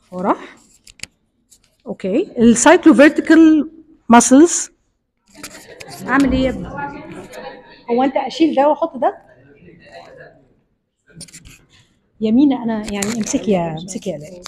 هو راح اوكي السايكلوفيرتيكال ماسلز اعمل ايه يا ابني هو انت اشيل ده واحط ده يمينة انا يعني امسكي يا امسكي يا الاء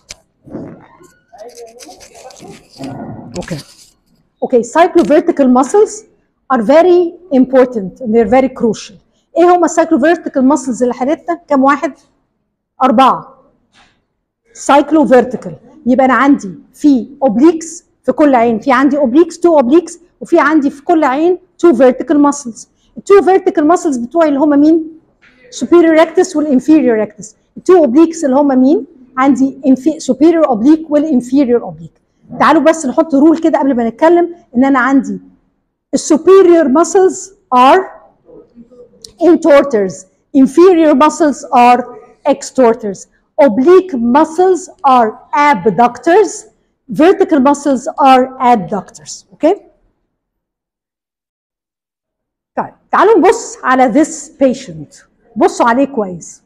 اوكي اوكي cyclovertical muscles are very important and they're very crucial ايه هما cyclovertical muscles اللي حضرتك كام واحد اربعه cyclovertical يبقى انا عندي في obliques في كل عين في عندي obliques two obliques وفي عندي في كل عين two vertical muscles التو vertical muscles بتوعي اللي هما مين superior rectus والinferior rectus التو obliques اللي هما مين عندي infi- superior oblique والinferior oblique تعالوا بس نحط رول كده قبل ما نتكلم ان انا عندي السوبيريور muscles are intorters inferior muscles are extorters oblique muscles are abductors vertical muscles are adductors okay طيب تعالوا نبص على this patient بصوا عليه كويس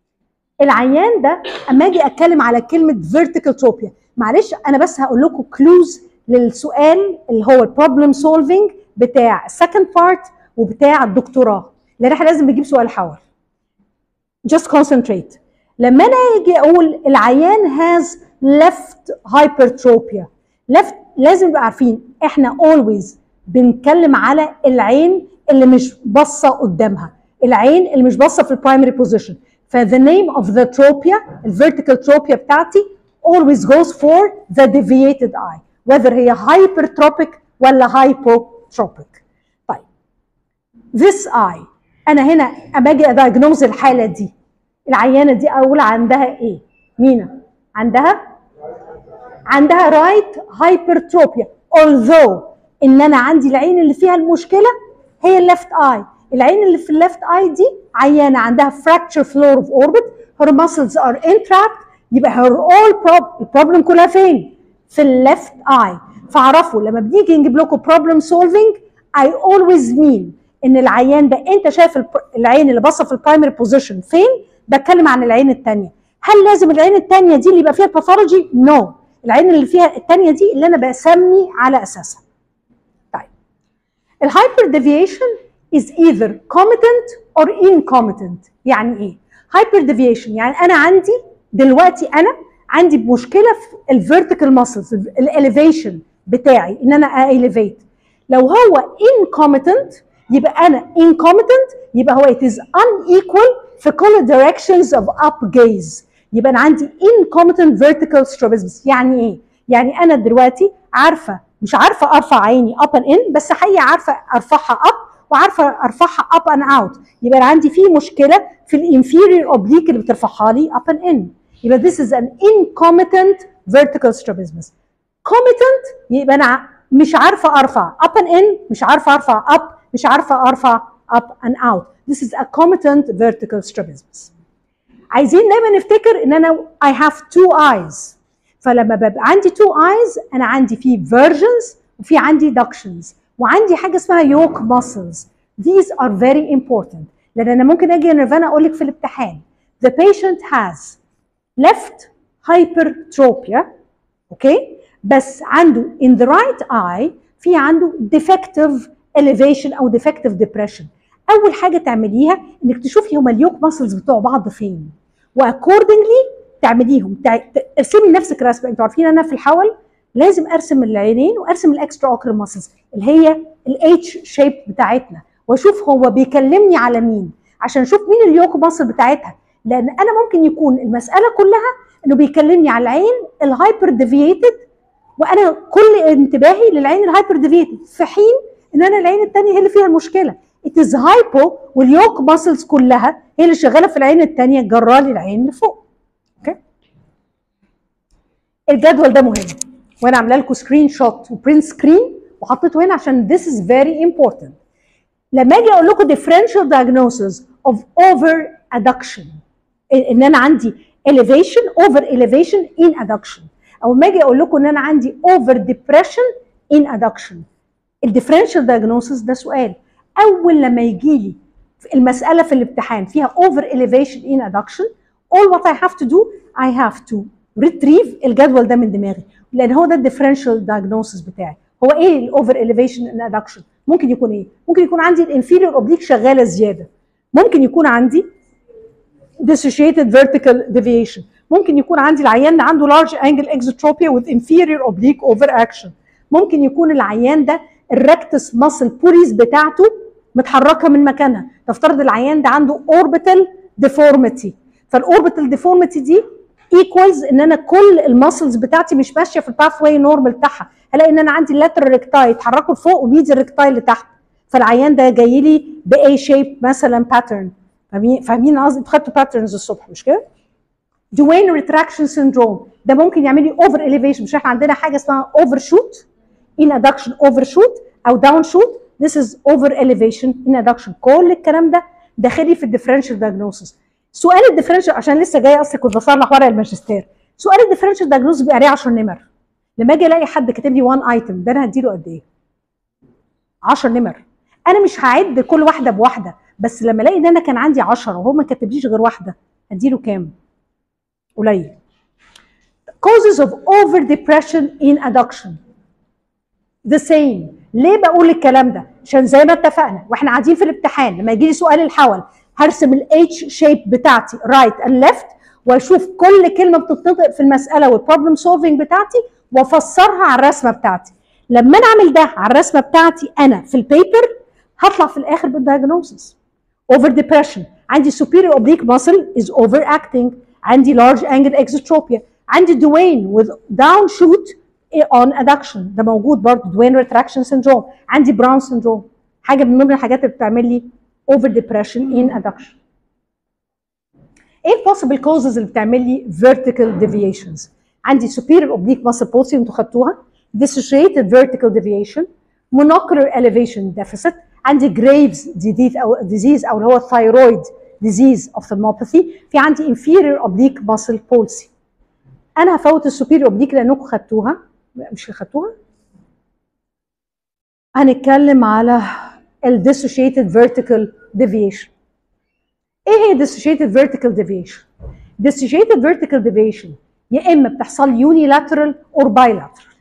العيان ده اما اجي اتكلم على كلمه vertical tropia معلش انا بس هقول لكم كلوز للسؤال اللي هو البروبلم سولفينج بتاع السكند بارت وبتاع الدكتوراه لان احنا لازم نجيب سؤال حول just concentrate لما انا اجي اقول العيان has left hypertropia left لازم نبقى عارفين احنا always بنتكلم على العين اللي مش باصه قدامها العين اللي مش باصه في البرايمري بوزيشن ف the name of the tropia الفيرتيكال tropia بتاعتي always goes for the deviated eye whether هي hypertropic ولا hypotropic طيب this eye انا هنا اما اجي ادايجنوز الحاله دي العيانه دي اقول عندها ايه مينا عندها عندها رايت هايبرتروبيا although ان انا عندي العين اللي فيها المشكله هي الليفت اي العين اللي في الليفت اي دي عيانه عندها fracture floor of orbit her muscles are entrapped يبقى her all prob البروبلم كلها فين في الليفت اي فاعرفوا لما بنيجي نجيب لكم problem solving I always mean ان العيان ده انت شايف الب- العين اللي باصه في البرايمري بوزيشن فين بتكلم عن العين الثانيه هل لازم العين الثانيه دي اللي يبقى فيها الباثولوجي نو no. العين اللي فيها الثانيه دي اللي انا بسمي على اساسها طيب الهايبر ديفيشن is either competent or incompetent يعني ايه هايبر ديفيشن يعني انا عندي دلوقتي انا عندي مشكله في الفيرتيكال ماسلز الاليفيشن بتاعي ان انا اليفيت لو هو incompetent يبقى انا incompetent يبقى هو it is unequal في كل directions of up gaze يبقى انا عندي incompetent vertical strabismus يعني ايه؟ يعني انا دلوقتي عارفه مش عارفه ارفع عيني up and in بس حقيقه عارفه ارفعها up وعارفه ارفعها up and out يبقى انا عندي في مشكله في الانفيريور oblique اللي بترفعها لي up and in يبقى this is an incompetent vertical strabismus competent يبقى انا مش عارفه ارفع up and in مش عارفه ارفع up مش عارفه ارفع up and out this is a competent vertical strabismus عايزين دايما نفتكر ان انا I have two eyes فلما ببقى عندي two eyes انا عندي في versions وفي عندي ductions وعندي حاجه اسمها yoke muscles these are very important لان انا ممكن اجي يا نيرفانا اقول لك في الامتحان the patient has left hypertropia اوكي بس عنده in the right eye في عنده defective elevation او defective depression اول حاجه تعمليها انك تشوفي هما اليوك ماسلز بتوع بعض فين واكوردنجلي تعمليهم تع- ت- ارسمي لنفسك رسمه انتوا عارفين انا في الحول لازم ارسم العينين وارسم الاكسترا اوكر ماسلز اللي هي الاتش شيب بتاعتنا واشوف هو بيكلمني على مين عشان اشوف مين اليوك ماسل بتاعتها لان انا ممكن يكون المساله كلها انه بيكلمني على العين الهايبر ديفييتد وانا كل انتباهي للعين الهايبر ديفييتد في حين ان انا العين الثانيه هي اللي فيها المشكله it is هايبو واليوك ماسلز كلها هي اللي شغاله في العين الثانيه جرالي العين اللي فوق اوكي الجدول ده مهم وانا عامله لكم سكرين شوت وبرنت سكرين وحطيته هنا عشان this is very important لما اجي اقول لكم differential diagnosis of over adduction ان انا عندي elevation over elevation in adduction او ما اجي اقول لكم ان انا عندي over depression in adduction الديفرنشال diagnosis ده سؤال اول لما يجي لي المساله في الامتحان فيها over elevation in adduction all what I have to do I have to ريتريف الجدول ده من دماغي لان هو ده الديفرنشال دايجنوسيس بتاعي هو ايه الاوفر اليفيشن ان ادكشن ممكن يكون ايه ممكن يكون عندي الانفيريور اوبليك شغاله زياده ممكن يكون عندي dissociated vertical deviation ممكن يكون عندي العيان ده عنده large angle exotropia with inferior oblique overaction ممكن يكون العيان ده الركتس ماسل بوليز بتاعته متحركه من مكانها تفترض العيان ده عنده orbital deformity فالاوربيتال ديفورميتي دي ايكوالز ان انا كل الماسلز بتاعتي مش ماشيه في الباث واي نورمال بتاعها هلاقي ان انا عندي اللاترال ريكتاي يتحركوا لفوق وبيجي الريكتاي لتحت فالعيان ده جاي لي باي شيب مثلا باترن فاهمين فاهمين قصدي انتوا خدتوا باترنز الصبح مش كده؟ دوين ريتراكشن سيندروم ده ممكن يعمل لي اوفر اليفيشن مش احنا عندنا حاجه اسمها اوفر شوت ان ادكشن اوفر شوت او داون شوت This is over elevation in adduction كل الكلام ده داخلي في الديفرنشال diagnosis سؤال الديفرنشال عشان لسه جاي اصلا كنت بصلح ورق الماجستير سؤال الديفرنشال diagnosis بيبقى عليه 10 نمر لما اجي الاقي حد كاتب لي 1 ايتم ده انا هديله قد ايه 10 نمر انا مش هعد كل واحده بواحده بس لما الاقي ان انا كان عندي 10 وهو ما كتبليش غير واحده هديله كام قليل causes of over depression in adduction the same ليه بقول الكلام ده عشان زي ما اتفقنا واحنا قاعدين في الامتحان لما يجي لي سؤال الحول هرسم الاتش شيب بتاعتي رايت اند ليفت واشوف كل كلمه بتتنطق في المساله والبروبلم سولفنج بتاعتي وافسرها على الرسمه بتاعتي لما انا اعمل ده على الرسمه بتاعتي انا في البيبر هطلع في الاخر بالدايجنوسيس اوفر ديبريشن عندي superior oblique muscle is overacting عندي large angle exotropia عندي دوين with down shoot on adduction ده موجود برضه دوين retraction syndrome عندي براون syndrome حاجه من ضمن الحاجات اللي بتعمل لي over depression in adduction ايه البوسيبل كوزز اللي بتعمل لي vertical deviations عندي superior oblique muscle pulsing انتوا خدتوها dissociated vertical deviation monocular elevation deficit عندي جريفز disease او disease او اللي هو thyroid disease ophthalmopathy في عندي inferior oblique muscle palsy انا هفوت السوبيريور اوبليك لانكم خدتوها مش خدتوها هنتكلم على ال dissociated vertical deviation ايه هي dissociated vertical deviation dissociated vertical deviation يا اما بتحصل unilateral or bilateral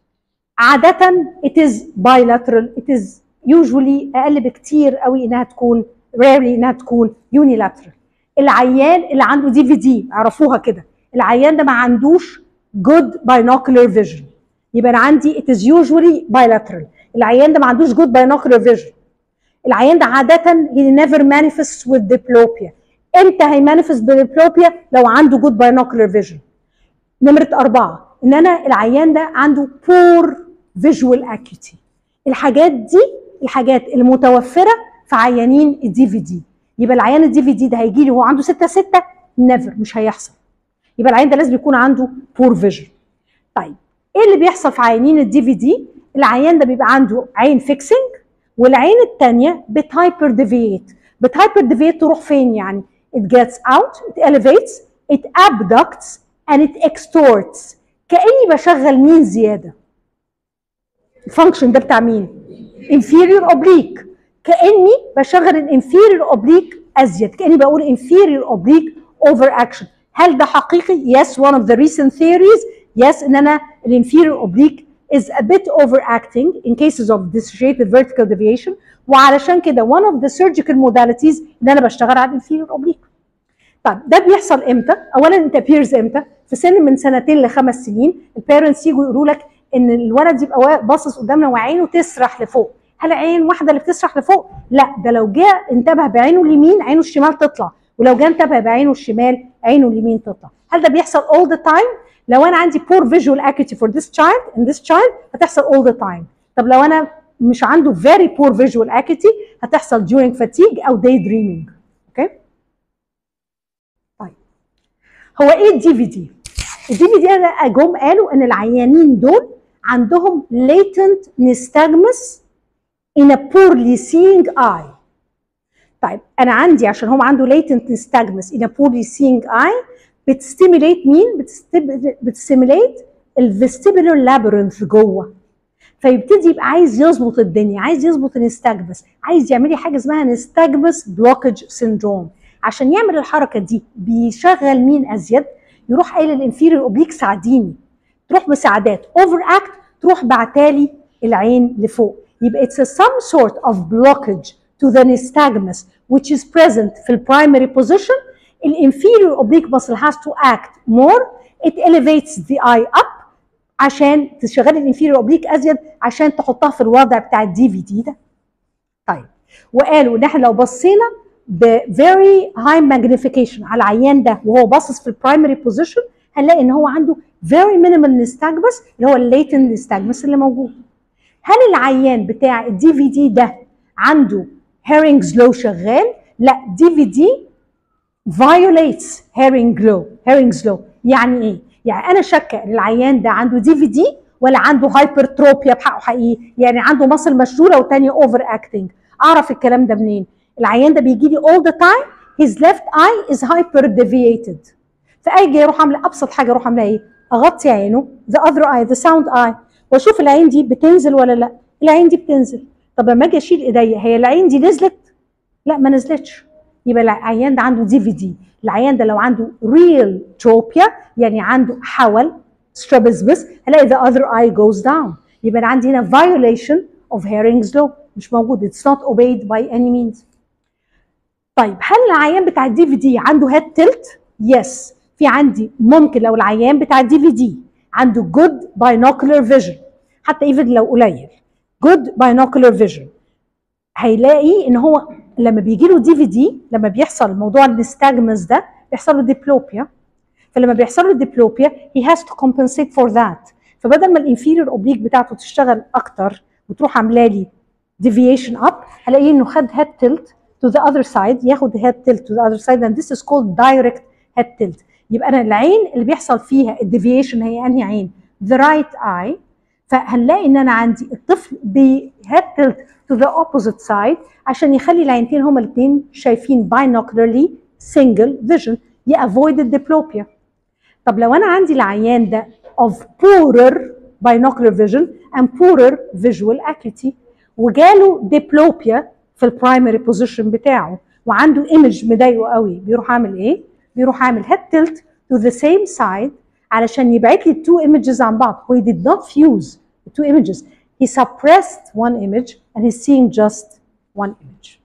عادة it is bilateral it is usually اقل بكتير قوي انها تكون rarely انها تكون unilateral العيان اللي عنده دي في دي اعرفوها كده العيان ده ما عندوش good binocular vision يبقى انا عندي it is usually bilateral العيان ده ما عندوش good binocular vision العيان ده عادة he never manifests with diplopia امتى هيمانيفست بالديبلوبيا لو عنده good binocular vision نمرة أربعة إن أنا العيان ده عنده poor visual acuity الحاجات دي الحاجات المتوفرة في عيانين الدي في دي يبقى العيان الدي في دي ده هيجي لي وهو عنده 6 6 نيفر مش هيحصل يبقى العيان ده لازم يكون عنده poor vision طيب ايه اللي بيحصل في عيانين الدي في دي العيان ده بيبقى عنده عين فيكسنج والعين الثانيه بتهايبر ديفيت بتهايبر ديفيت تروح فين يعني it gets out it elevates it abducts and it extorts كاني بشغل مين زياده الفانكشن ده بتاع مين inferior oblique كاني بشغل الانفيريور اوبليك ازيد كاني بقول inferior oblique over action هل ده حقيقي yes one of the recent theories yes ان انا الانفيريور اوبليك is a bit overacting in cases of dissociated vertical deviation وعلشان كده one of the surgical modalities ان انا بشتغل على الانفيريور اوبليك طيب ده بيحصل امتى؟ اولا it appears امتى؟ في سن من سنتين لخمس سنين البيرنتس يجوا يقولوا لك ان الولد يبقى باصص قدامنا وعينه تسرح لفوق هل عين واحده اللي بتسرح لفوق؟ لا ده لو جه انتبه بعينه اليمين عينه الشمال تطلع ولو جه انتبه بعينه الشمال عينه اليمين تطلع هل ده بيحصل all the time؟ لو انا عندي poor visual acuity for this child in this child هتحصل all the time طب لو انا مش عنده very poor visual acuity هتحصل during fatigue او daydreaming اوكي طيب هو ايه الدي في دي الدي في دي انا جم قالوا ان العيانين دول عندهم latent nystagmus in a poorly seeing eye طيب انا عندي عشان هو عنده latent nystagmus in a poorly seeing eye بتستيميليت مين؟ بتستيميليت الفيستيبولار لابرنث جوه فيبتدي يبقى عايز يظبط الدنيا عايز يظبط النستاجمس عايز يعمل لي حاجه اسمها نستاجمس بلوكج سيندروم عشان يعمل الحركه دي بيشغل مين ازيد يروح قايل الانفيريور اوبليك ساعديني تروح مساعدات اوفر اكت تروح بعتالي العين لفوق يبقى it's a some sort of blockage to the nystagmus which is present في primary position الانفيريور oblique muscle has to act more it elevates the eye up عشان تشغلي الانفيريور اوبليك ازيد عشان تحطها في الوضع بتاع الدي في دي ده طيب وقالوا ان احنا لو بصينا ب very high magnification على العيان ده وهو باصص في البرايمري بوزيشن هنلاقي ان هو عنده very minimal nystagmus اللي هو الليتن nystagmus اللي موجود هل العيان بتاع الدي في دي ده عنده هيرنجز لو شغال لا دي في دي violates hearing low hearings low يعني ايه يعني انا شاكه ان العيان ده عنده دي في دي ولا عنده هايبرتروبيا بحقه حقيقي يعني عنده مصل مشلوله والتانيه اوفر اكتنج اعرف الكلام ده منين العيان ده بيجي لي all the time his left eye is hyper deviated فاجي اروح اعمل ابسط حاجه اروح اعملها ايه اغطي عينه the other eye the sound eye واشوف العين دي بتنزل ولا لا العين دي بتنزل طب لما اجي اشيل ايديا هي العين دي نزلت لا ما نزلتش يبقى العيان ده عنده دي في دي العيان ده لو عنده ريل تروبيا يعني عنده حول strabismus هلاقي the other eye goes down يبقى انا عندي هنا violation of Hering's law مش موجود it's not obeyed by any means طيب هل العيان بتاع الدي في دي عنده هيد تلت؟ يس في عندي ممكن لو العيان بتاع الدي في دي عنده good binocular vision حتى ايفن لو قليل good binocular vision هيلاقي ان هو لما بيجي له دي في دي لما بيحصل موضوع النستاجمس ده بيحصل له ديبلوبيا فلما بيحصل له ديبلوبيا he has to compensate for that فبدل ما الانفيريور اوبليك بتاعته تشتغل اكتر وتروح عامله لي deviation up هلاقيه انه خد head tilt to the other side ياخد head tilt to the other side and this is called direct head tilt يبقى انا العين اللي بيحصل فيها الديفيشن هي انهي عين the right eye فهنلاقي ان انا عندي الطفل بهيد tilt to the opposite side عشان يخلي العينتين هما الاثنين شايفين binocularly single vision avoid الديبلوبيا طب لو انا عندي العيان ده of poorer binocular vision and poorer visual acuity وجاله ديبلوبيا في البرايمري بوزيشن بتاعه وعنده ايمج مضايقه قوي بيروح عامل ايه؟ بيروح عامل هيد تلت to the same side علشان يبعت لي التو images عن بعض he did not fuse the two images he suppressed one image and he's seeing just one image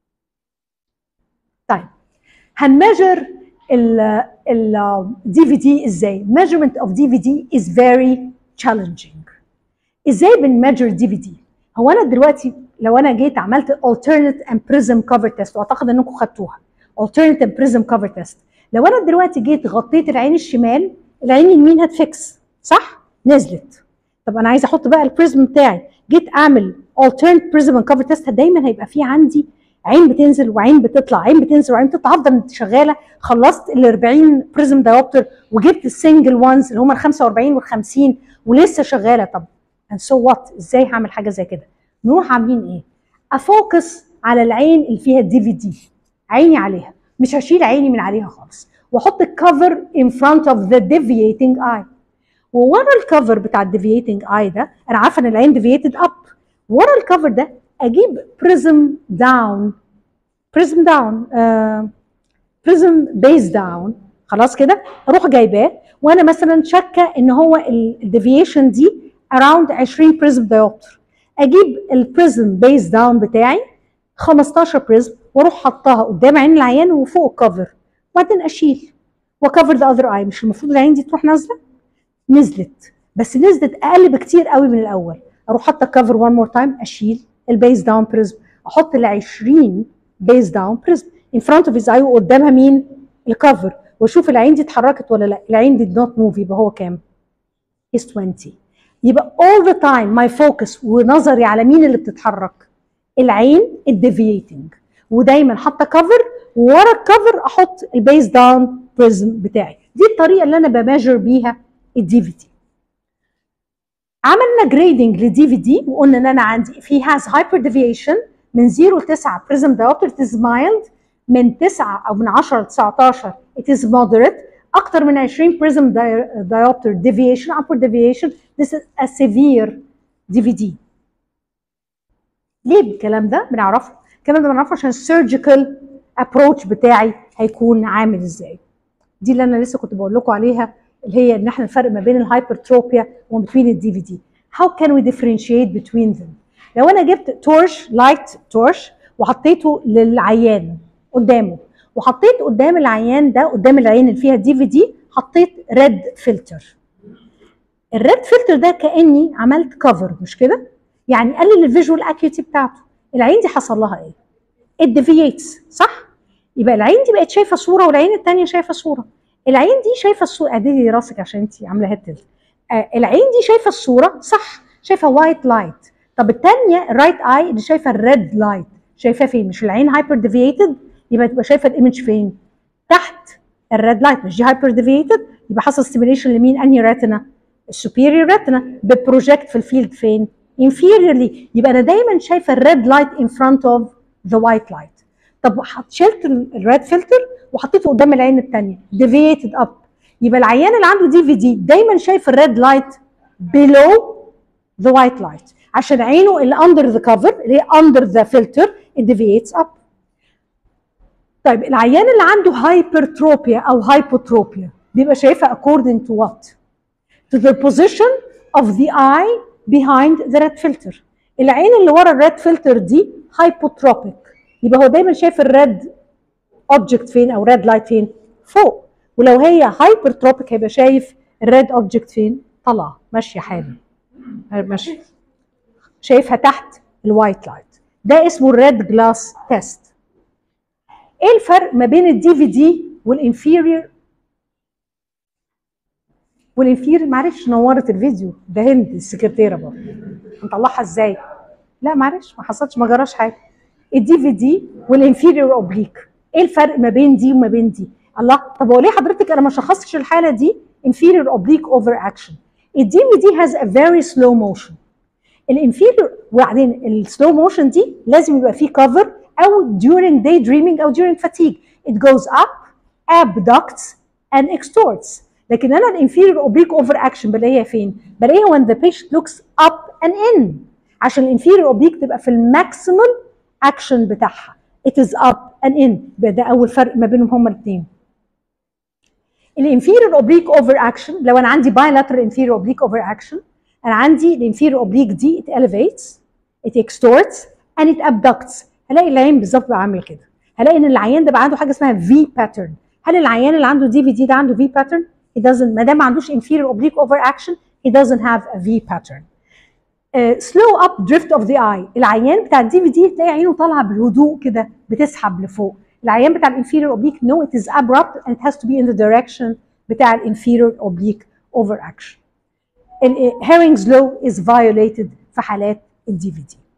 طيب هنمجر ال ال DVD ازاي measurement of DVD is very challenging ازاي بنمجر DVD هو انا دلوقتي لو انا جيت عملت alternate and prism cover test واعتقد انكم خدتوها alternate and prism cover test لو انا دلوقتي جيت غطيت العين الشمال العين اليمين هتفكس صح نزلت طب انا عايزه احط بقى البريزم بتاعي جيت اعمل alternate prism and cover test دايما هيبقى في عندي عين بتنزل وعين بتطلع عين بتنزل وعين بتطلع افضل شغاله خلصت ال 40 بريزم دايوبتر وجبت السنجل وانز اللي هم ال 45 وال 50 ولسه شغاله طب and so what ازاي هعمل حاجه زي كده نروح عاملين ايه افوكس على العين اللي فيها الدي في دي عيني عليها مش هشيل عيني من عليها خالص واحط الكفر in front of the deviating eye وورا الكفر بتاع الديفييتنج اي ده انا عارفه ان العين ديفييتد اب ورا الكفر ده اجيب بريزم داون بريزم داون بريزم بيز داون خلاص كده اروح جايباه وانا مثلا شاكه ان هو الديفيشن دي اراوند 20 بريزم دايوبتر اجيب البريزم بيز داون بتاعي 15 بريزم واروح حطها قدام عين العيان وفوق الكفر وبعدين اشيل وكفر ذا اذر اي مش المفروض العين دي تروح نازله نزلت بس نزلت اقل بكتير قوي من الاول اروح حاطه كفر وان مور تايم اشيل البيز داون بريزم احط ال 20 بيز داون بريزم ان فرونت اوف هيز اي وقدامها مين الكفر واشوف العين دي اتحركت ولا لا العين دي نوت موف يبقى هو كام is 20 يبقى all the time my focus ونظري على مين اللي بتتحرك العين الديفييتنج ودايما حاطه كفر وورا الكفر احط البيز داون بريزم بتاعي دي الطريقه اللي انا بماجر بيها الدي في دي عملنا جريدنج للدي في دي وقلنا ان انا عندي في هاز هايبر ديفيشن من 0 ل 9 بريزم دايوبتر it is mild من 9 او من 10 ل 19 it is moderate اكتر من 20 بريزم دايوبتر deviation upward deviation this is a severe DVD ليه الكلام ده بنعرفه الكلام ده بنعرفه عشان السيرجيكال ابروتش بتاعي هيكون عامل ازاي دي اللي انا لسه كنت بقول لكم عليها اللي هي ان احنا الفرق ما بين الهايبرتروبيا وما بين الدي في دي how can we differentiate between them لو انا جبت تورش لايت تورش وحطيته للعيان قدامه وحطيت قدام العيان ده قدام العين اللي فيها دي في دي حطيت ريد فلتر الريد فلتر ده كاني عملت كفر مش كده يعني قلل الفيجوال اكيوتي بتاعته العين دي حصل لها ايه الديفييتس صح يبقى العين دي بقت شايفه صوره والعين الثانيه شايفه صوره العين دي شايفه الصوره اعدلي راسك عشان انت عامله هيد تلت آه العين دي شايفه الصوره صح شايفه وايت لايت طب الثانيه الرايت اي اللي شايفه الريد لايت شايفاه فين مش العين هايبر ديفييتد يبقى تبقى شايفه الايمج فين تحت الريد لايت مش دي هايبر ديفييتد يبقى حصل ستيميليشن لمين انهي ريتنا السوبيريور ريتنا ببروجكت في الفيلد فين inferiorly يبقى انا دايما شايفه الريد لايت in front of the white light طب شلت الريد فلتر وحطيته قدام العين الثانيه deviated up يبقى العيان اللي عنده دي في دي دايما شايف الريد لايت below the white light عشان عينه اللي under the cover اللي هي under the filter it deviates up طيب العيان اللي عنده هايبرتروبيا او هايبوتروبيا بيبقى شايفها according to what to the position of the eye behind the red filter العين اللي ورا الريد فلتر دي هايبوتروبيك يبقى هو دايما شايف الريد اوبجكت فين او ريد لايت فين فوق ولو هي هايبرتروبيك هيبقى شايف الريد اوبجكت فين طالعه ماشيه حاله ماشيه شايفها تحت الوايت لايت ده اسمه الريد جلاس تيست ايه الفرق ما بين الدي في دي والانفيريور والانفيريور معلش نورت الفيديو ده هند السكرتيره برضه هنطلعها ازاي لا معلش ما حصلش ما جراش حاجه الدي في دي والانفيريور اوبليك ايه الفرق ما بين دي وما بين دي الله طب هو ليه حضرتك انا ما شخصتش الحاله دي inferior oblique over action الدي في دي has a very slow motion الانفيريور وبعدين السلو موشن دي لازم يبقى فيه كفر او during day dreaming او during fatigue it goes up abducts and extorts لكن انا الانفيريور اوبليك اوفر اكشن بلاقيها فين؟ بلاقيها when the patient looks up and in عشان الانفيريور اوبليك تبقى في الماكسيمال اكشن بتاعها it is up and in يبقى ده اول فرق ما بينهم هما الاثنين الانفيريور اوبليك اوفر اكشن لو انا عندي bilateral inferior oblique over action انا عندي الانفيريور اوبليك دي it elevates it extorts and it abducts هلاقي العين بالظبط بقى عامل كده هلاقي ان العيان ده بقى عنده حاجه اسمها في باترن هل العيان اللي عنده دي في دي ده عنده في باترن he doesn't ما دام ما عندوش inferior oblique over action he doesn't have a V pattern uh, slow up drift of the eye العيان بتاع الدي في دي تلاقي عينه طالعه بهدوء كده بتسحب لفوق العيان بتاع الانفيريور اوبليك no it is abrupt and it has to be in the direction بتاع الانفيريور اوبليك over action Herring's law is violated في حالات الدي في دي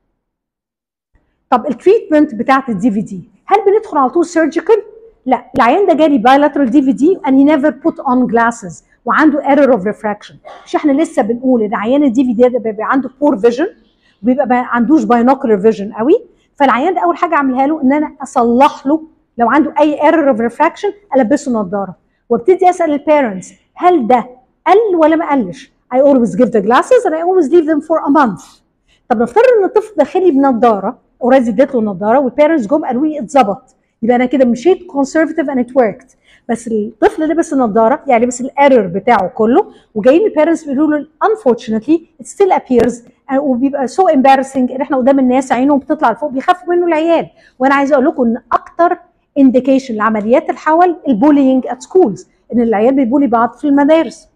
طب التريتمنت بتاعت الدي في دي هل بندخل على طول سيرجيكال لا العيان ده جالي bilateral DVD and he never put on glasses وعنده error of refraction مش احنا لسه بنقول ان عيان الدي في دي ده بيبقى عنده poor vision وبيبقى ما عندوش binocular vision قوي فالعيان ده اول حاجه اعملها له ان انا اصلح له لو عنده اي error of refraction البسه نظاره وابتدي اسال البيرنتس هل ده قل ولا ما قلش I always give the glasses and I always leave them for a month طب نفترض ان الطفل داخلي بنضاره اوريدي اديت له نضاره والبيرنتس جم قالوا لي اتظبط يبقى انا كده مشيت كونسرفتيف اند ات وركت بس الطفل لبس النضاره يعني لبس الايرور بتاعه كله وجايين البيرنتس بيقولوا له unfortunately it still appears وبيبقى سو so embarrassing ان احنا قدام الناس عينهم بتطلع لفوق بيخافوا منه العيال وانا عايزه اقول لكم ان اكتر انديكيشن لعمليات الحول البولينج ات سكولز ان العيال بيبولي بعض في المدارس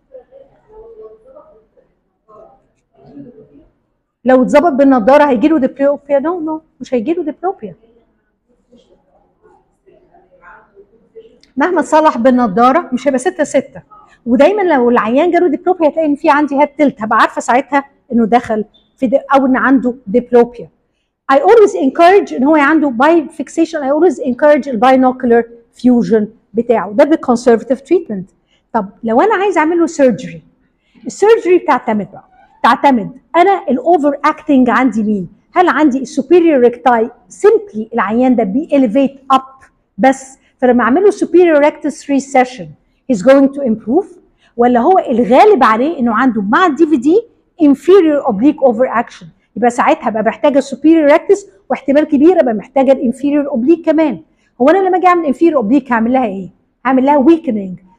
لو اتظبط بالنضاره هيجي له ديبلوبيا نو نو مش هيجي له ديبلوبيا مهما اتصلح بالنضاره مش هيبقى 6 6 ودايما لو العيان جاله ديبلوبيا هتلاقي ان في عندي هاد تلت هبقى عارفه ساعتها انه دخل في دي او ان عنده ديبلوبيا I always encourage ان هو عنده باي fixation I always encourage الباينوكولار فيوجن بتاعه ده بالكونسرفتيف تريتمنت طب لو انا عايز اعمل له سيرجري السيرجري بتعتمد بقى تعتمد انا الاوفر اكتنج عندي مين هل عندي السوبيريور ريكتاي سيمبلي العيان ده بي elevate اب بس فلما اعمل له superior rectus recession he's going to improve ولا هو الغالب عليه انه عنده مع الدي في دي inferior oblique over action يبقى ساعتها بقى محتاجه superior rectus واحتمال كبير ابقى محتاجه الانفيريور اوبليك كمان هو انا لما اجي اعمل inferior oblique هعمل لها ايه؟ هعمل لها weakening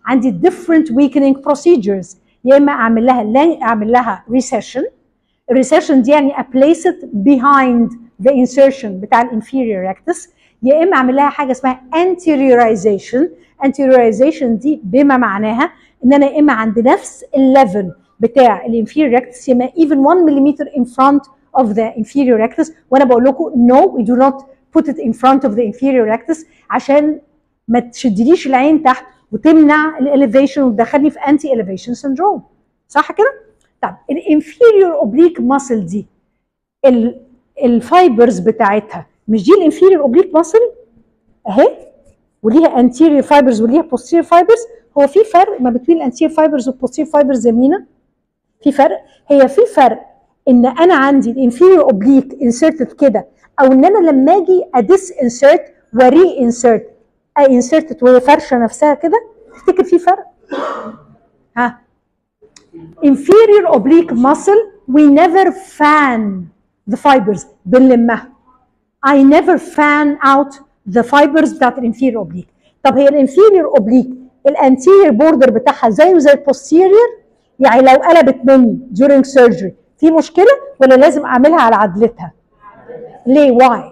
عندي different weakening procedures يا اما اعمل لها لا اعمل لها recession الريسيشن دي يعني place it behind the insertion بتاع الانفيريور rectus يا اما اعمل لها حاجه اسمها anteriorization anteriorization دي بما معناها ان انا يا اما عند نفس الليفل بتاع الانفيريور rectus يا اما even 1 mm in front of the inferior rectus وانا بقول لكم no we do not put it in front of the inferior rectus عشان ما تشدليش العين تحت وتمنع الاليفيشن وتدخلني في انتي elevation syndrome صح كده؟ طب الانفيريور اوبليك ماسل دي ال- الفايبرز بتاعتها مش دي الانفيريور اوبليك ماسل اهي وليها انتيريور فايبرز وليها posterior فايبرز هو في فرق ما بين الانتيريور فايبرز والposterior فايبرز يا مينا في فرق هي في فرق ان انا عندي الانفيريور اوبليك انسرتد كده او ان انا لما اجي اديس انسرت وري انسرت انسرتد وهي فرشه نفسها كده تفتكر في فرق ها inferior oblique muscle we never fan the fibers بنلمها I never fan out the fibers بتاعت الانفيريور اوبليك طب هي الانفيريور اوبليك الانتيريور بوردر بتاعها زيه زي البوستيريور يعني لو قلبت مني during surgery في مشكله ولا لازم اعملها على عدلتها ليه واي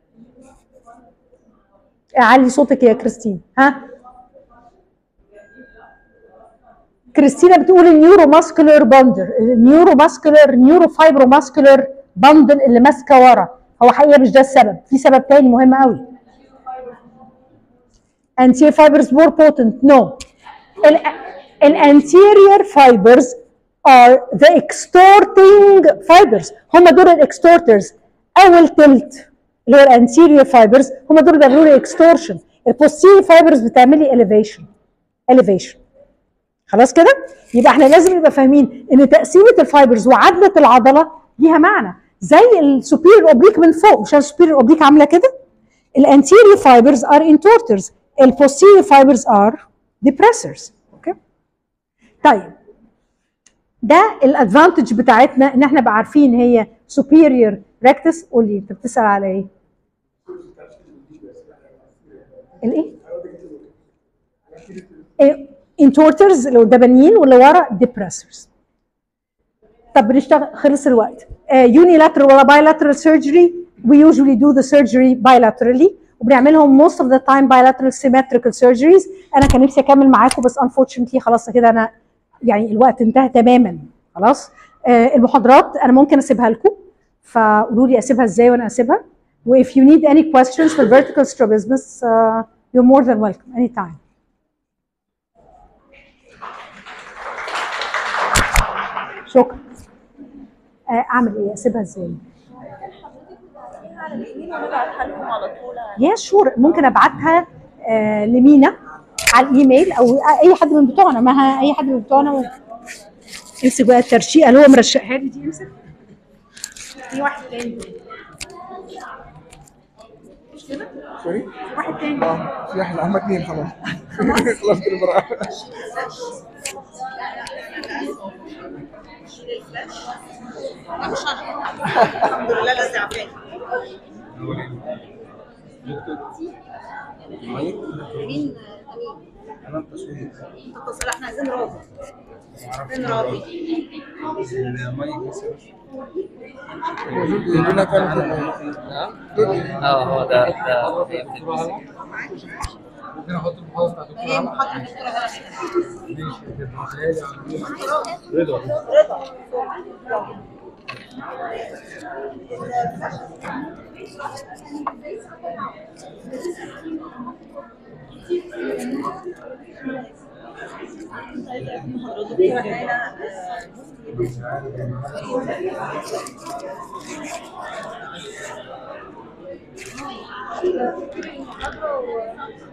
اعلي صوتك يا كريستين ها كريستينا بتقول النيورو ماسكولار باندر النيورو ماسكولار نيورو فايبرو ماسكولار باندل اللي ماسكه ورا هو حقيقه مش ده السبب في سبب تاني مهم قوي anterior fibers more potent no ال الانتيريور fibers are the extorting fibers هم دول الاكستورترز اول تلت اللي هو الانتيريور fibers هم دول بيعملوا لي extortion البوستيريور fibers بتعمل لي elevation elevation خلاص كده يبقى احنا لازم نبقى فاهمين ان تقسيمه الفايبرز وعدله العضله ليها معنى زي السوبيريور اوبليك من فوق مش السوبيريور اوبليك عامله كده الانتيريور فايبرز ار انتورترز البوستيريور فايبرز ار depressors اوكي طيب ده الادفانتج بتاعتنا ان احنا بقى عارفين هي superior rectus قول لي انت بتسال على ايه؟ الايه؟ إيه؟ انتورترز اللي قدامانيين واللي ورا ديبريسرز طب بنشتغل خلص الوقت يونيلاترال ولا بايلاترال سيرجري we usually do the surgery bilaterally وبنعملهم most of the time bilateral symmetrical surgeries انا كان نفسي اكمل معاكم بس unfortunately خلاص كده انا يعني الوقت انتهى تماما خلاص آه المحاضرات انا ممكن اسيبها لكم فقولوا لي اسيبها ازاي وانا اسيبها و if you need any questions for vertical strabismus uh, you're more than welcome anytime شكرا آه، اعمل ايه اسيبها ازاي على الايميل ونبعتها لهم على طول يا شور ممكن ابعتها آه لمينا على الايميل او اي حد من بتوعنا ما ها- اي حد من بتوعنا ممكن. امسك بقى الترشيقه اللي هو مرشقها لي دي امسك في واحد تاني سوري واحد تاني اه في احنا هم اثنين خلاص خلاص كده براءة الحمد لله الذي عافاك مين امين اتصل احنا عايزين راضي فين راضي يقولون كان اه هو ده ده ايه محاضره الدكتوره هلا رضا رضا الدكتوره هنا آه،